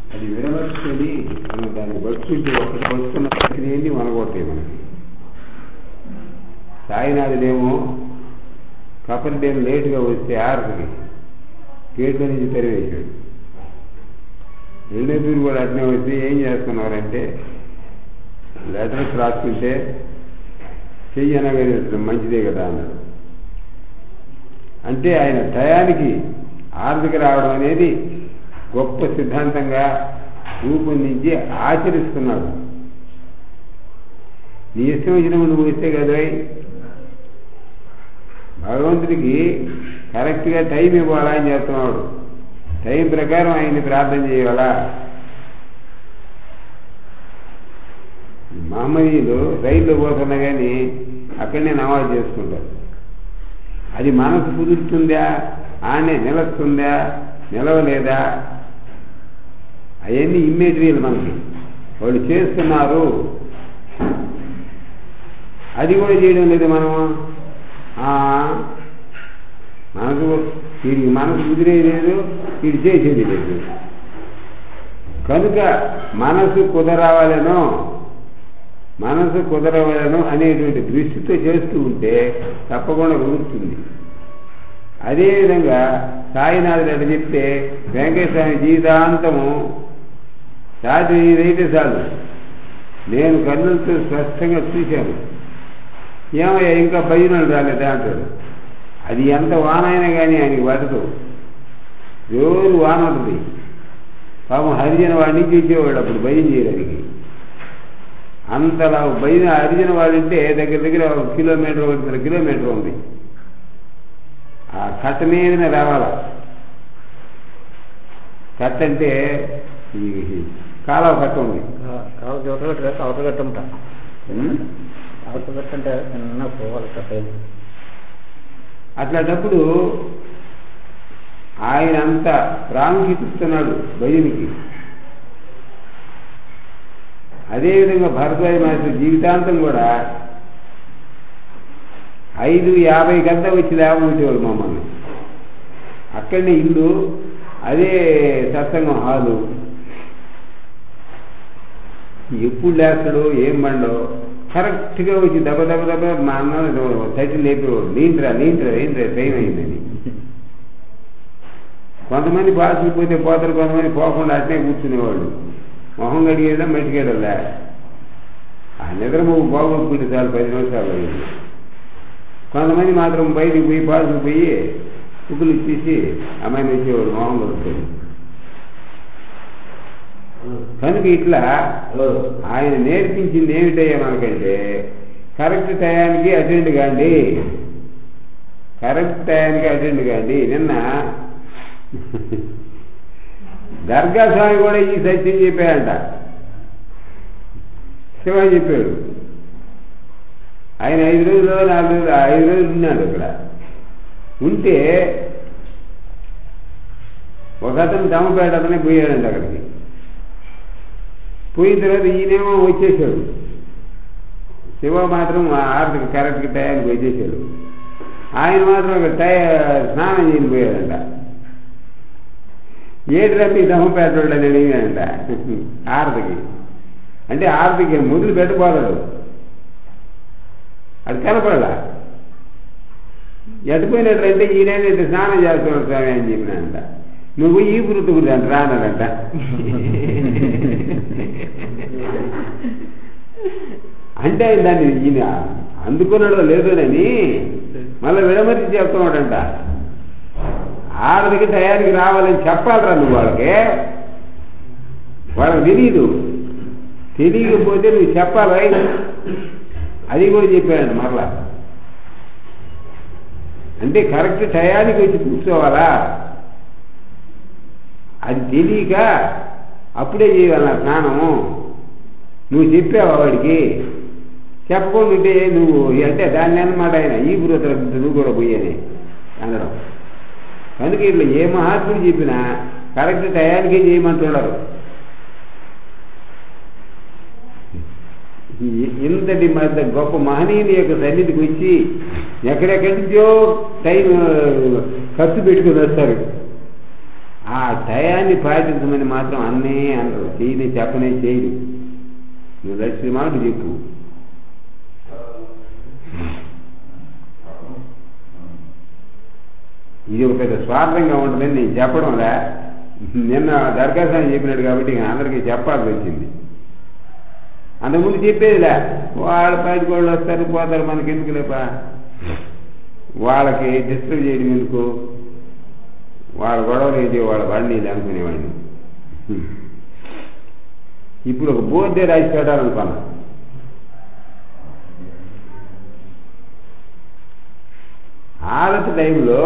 అది విడమర్చుకొని మనం దాన్ని పట్టుకుంటే ఒకటి పట్టుకున్న ప్రక్రియని మనగొట్టాయి మనకి సాయినాథుడేమో కపరిడేం లేటుగా వస్తే ఆరుకి గేట్ల నుంచి తెరవేశాడు రెండో తూరు కూడా అట్నే వచ్చి ఏం చేస్తున్నారంటే లెటర్స్ రాసుకుంటే చెయ్యి అనగా మంచిదే కదా అన్నాడు అంటే ఆయన టయానికి ఆర్థిక రావడం అనేది గొప్ప సిద్ధాంతంగా రూపొందించి ఆచరిస్తున్నాడు నీ ఇష్టం వచ్చినప్పుడు నువ్వు ఇస్తే కదా భగవంతుడికి కరెక్ట్గా టైం ఇవ్వాలా అని చెప్తున్నాడు టైం ప్రకారం ఆయన్ని ప్రార్థన చేయాలా మహమ్మదీయులు రైల్లో పోతున్నా కానీ అక్కడనే నమాజ్ చేసుకుంటారు అది మనసు కుదురుతుందా ఆనే నిలస్తుందా నిలవలేదా అవన్నీ ఇమ్మేటీరియల్ మనకి వాళ్ళు చేస్తున్నారు అది కూడా చేయడం లేదు మనం మనకు వీడికి మనసు కుదిరేది లేదు వీడు చేసేది లేదు కనుక మనసు కుదరవాలనో మనసు కుదరవలను అనేటువంటి దృష్టితో చేస్తూ ఉంటే తప్పకుండా కుదురుతుంది అదేవిధంగా సాయినాథుడు అటు చెప్తే వెంకటస్వామి జీవితాంతము రాత్రి ఇదైతే చాలు నేను కన్నులతో స్పష్టంగా చూశాను ఏమయ్యా ఇంకా భజనలు రాలేదా అంటాడు అది ఎంత వాన అయినా కానీ ఆయనకి పడదు రోజు వాన ఉంటుంది పాపం హరిజన వాడి నుంచి వచ్చేవాడు అప్పుడు భయం చేయడానికి అంతలా భయం హరిజన వాడంటే దగ్గర దగ్గర ఒక కిలోమీటర్ ఒకటిన్నర కిలోమీటర్ ఉంది ఆ కట్ట మీదనే రావాలా కట్ట అంటే ఈ కాలువ కట్ట ఉంది కాలు చోట అవతల కట్టంట అవతల కట్టంటే చిన్న పోవాలి కట్ట అట్లాంటప్పుడు ఆయన అంత ప్రాముఖ్యత ఇస్తున్నాడు భజనికి అదేవిధంగా భరద్వాజ మహర్షి జీవితాంతం కూడా ఐదు యాభై గంట వచ్చి లేకపోతేవాడు మమ్మల్ని అక్కడనే ఇల్లు అదే సత్సంగం హాలు ఎప్పుడు లేస్తాడో ఏం బండో కరెక్ట్గా వచ్చి దెబ్బ దెబ్బ దెబ్బ మా అన్న తట్టి లేపేవాడు నీంట్రా నీంట్రా ఏంట్రా టైం అయిందని కొంతమంది బాసులు పోతే పోతారు కొంతమంది పోకుండా అట్నే కూర్చునేవాళ్ళు మొహం కడిగేదా మట్టికేడలే ఆ నిద్ర మూడు బాగోట్టుకుంటే చాలు పది నిమిషాలు అయింది కొంతమంది మాత్రం బయటికి పోయి బాసులు పోయి ఉప్పులు ఇచ్చేసి అమ్మాయిని వచ్చేవాడు మొహం కలుపుకొని కనుక ఇట్లా ఆయన నేర్పించింది ఏమిటయ్యా మనకంటే కరెక్ట్ టయానికి అటెండ్ కాండి కరెక్ట్ టయానికి అటెండ్ కాండి నిన్న దర్గా స్వామి కూడా ఈ సత్యం చెప్పాడంట శివ చెప్పాడు ఆయన ఐదు రోజులు నాలుగు రోజులు ఐదు రోజులు ఉన్నాడు ఇక్కడ ఉంటే ఒక అతను దమ్మపేట అతనే పోయాడంట అక్కడికి పోయిన తర్వాత ఈయనేమో వచ్చేసాడు శివ మాత్రం ఆర్థిక కరెక్ట్ టయానికి వచ్చేసాడు ఆయన మాత్రం ఒక టై స్నానం చేయని పోయాడంట ఏడు రమ్మి దమ్మపేటోళ్ళు అని అడిగాడంట ఆర్థికి అంటే ఆర్థిక మొదలు పెట్టబోదాడు అది కనపడలా ఎటుపోయినట్లంటే ఈయన స్నానం చేస్తున్నాడు స్వామి అని చెప్పినాడంట నువ్వు ఈ వృత్తుకు రానడంట అంటే ఆయన దాన్ని ఈయన అందుకున్నాడో లేదోనని మళ్ళీ విడమర్చి చెప్తున్నాడంట ఆడదికి టయానికి రావాలని చెప్పాలరా నువ్వు వాళ్ళకి వాళ్ళకి తెలియదు తెలియకపోతే నువ్వు చెప్పాలి అది కూడా చెప్పాడు మరలా అంటే కరెక్ట్ టయానికి వచ్చి కూర్చోవాలా అది తెలియక అప్పుడే చేయాల స్నానము నువ్వు చెప్పావా వాడికి చెప్పకుండా ఉంటే నువ్వు అంటే దాన్ని అన్నమాట ఆయన ఈ పురోతర నువ్వు కూడా పోయానే అనడం కనుక ఇట్లా ఏ మహాత్ముడు చెప్పినా కరెక్ట్ టయానికే చేయమంటున్నారు ఇంతటి మధ్య గొప్ప మహనీయుని యొక్క సన్నిధికి వచ్చి ఎక్కడెక్కడి నుంచో టైం ఖర్చు పెట్టుకుని వస్తారు ఆ టయాన్ని పాటించమని మాత్రం అన్నే అనరు చేయని చెప్పనే చేయడు నువ్వు లక్ష్మి మాట చెప్పు ఇది ఒక పెద్ద స్వార్థంగా ఉంటుందని నేను చెప్పడంలే నిన్న దర్గాసాన్ని చెప్పినాడు కాబట్టి ఇక అందరికీ చెప్పాల్సి వచ్చింది అంతకుముందు చెప్పేదిలే వాళ్ళ బయట వాళ్ళు వస్తారు పోతారు మనకి ఎందుకు లేపా వాళ్ళకి డిస్టర్బ్ చేయడం ఎందుకు వాళ్ళ గొడవలు ఏంటి వాళ్ళ బండి అనుకునేవాడిని ఇప్పుడు ఒక బోర్డే రాసి పెట్టాలనుకున్నా ఆరతి టైంలో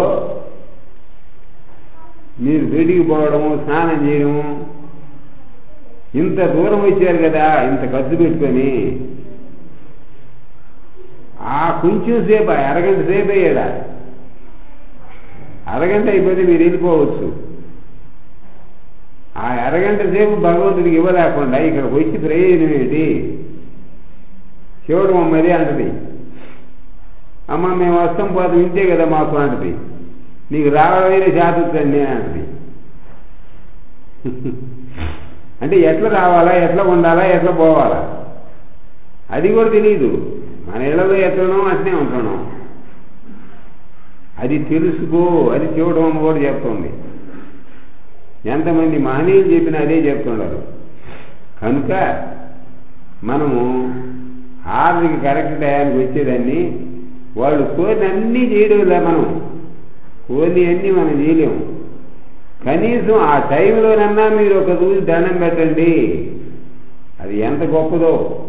మీరు బయటికి పోవడము స్నానం చేయడము ఇంత దూరం వచ్చారు కదా ఇంత ఖర్చు పెట్టుకొని ఆ కొంచెం సేపు ఆ అరగంట సేపు అయ్యాడా అరగంట అయిపోతే మీరు వెళ్ళిపోవచ్చు ఆ అరగంట సేపు భగవంతుడికి ఇవ్వలేకుండా ఇక్కడికి వచ్చి ప్రయోజనం ఏంటి శివుడు మమ్మది అంటది అమ్మ మేము వస్తాం పోతాం ఇంతే కదా మాకు అంటది నీకు రావడమైన శాతం నేను అంటది అంటే ఎట్లా రావాలా ఎట్లా ఉండాలా ఎట్లా పోవాలా అది కూడా తెలియదు మన ఇళ్లలో ఎట్లనో అట్నే ఉంటున్నాం అది తెలుసుకో అది చూడడం కూడా చెప్తుంది ఎంతమంది మహనీయులు చెప్పినా అదే చెప్తున్నారు కనుక మనము ఆరుకి కరెక్ట్ టయానికి వచ్చేదాన్ని వాళ్ళు కోరిన అన్నీ చేయడంలే మనం కోరిని అన్నీ మనం చేయలేము కనీసం ఆ టైంలోనన్నా మీరు ఒక రోజు దండం పెట్టండి అది ఎంత గొప్పదో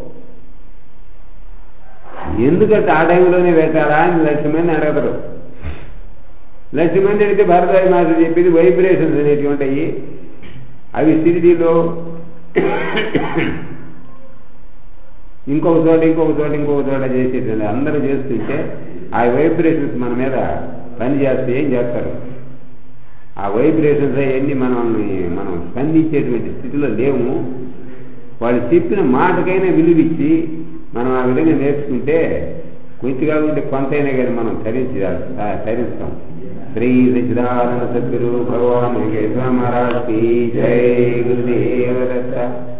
ఎందుకంటే ఆ టైంలోనే పెట్టాలా అని లక్ష మంది అడగరు లక్ష మంది అడిగితే భరద్వాజ మాస్టర్ చెప్పింది వైబ్రేషన్స్ అనేటివి ఉంటాయి అవి సిరిడిలో ఇంకొక చోట ఇంకొక చోట ఇంకొక చోట చేసేటండి అందరూ చేస్తుంటే ఆ వైబ్రేషన్స్ మన మీద పని చేస్తే ఏం చేస్తారు ఆ వైబ్రేషన్స్ అవన్నీ మనల్ని మనం స్పందించేటువంటి స్థితిలో లేము వాళ్ళు చెప్పిన మాటకైనా విలువిచ్చి మనం ఆ విధంగా నేర్చుకుంటే కొంచెంగా ఉంటే కొంతైనా కానీ మనం తరించి తరిస్తాం శ్రీ సచిదానంద సద్గురు భగవాన్ మహారాజ్ జై గురుదేవ దత్త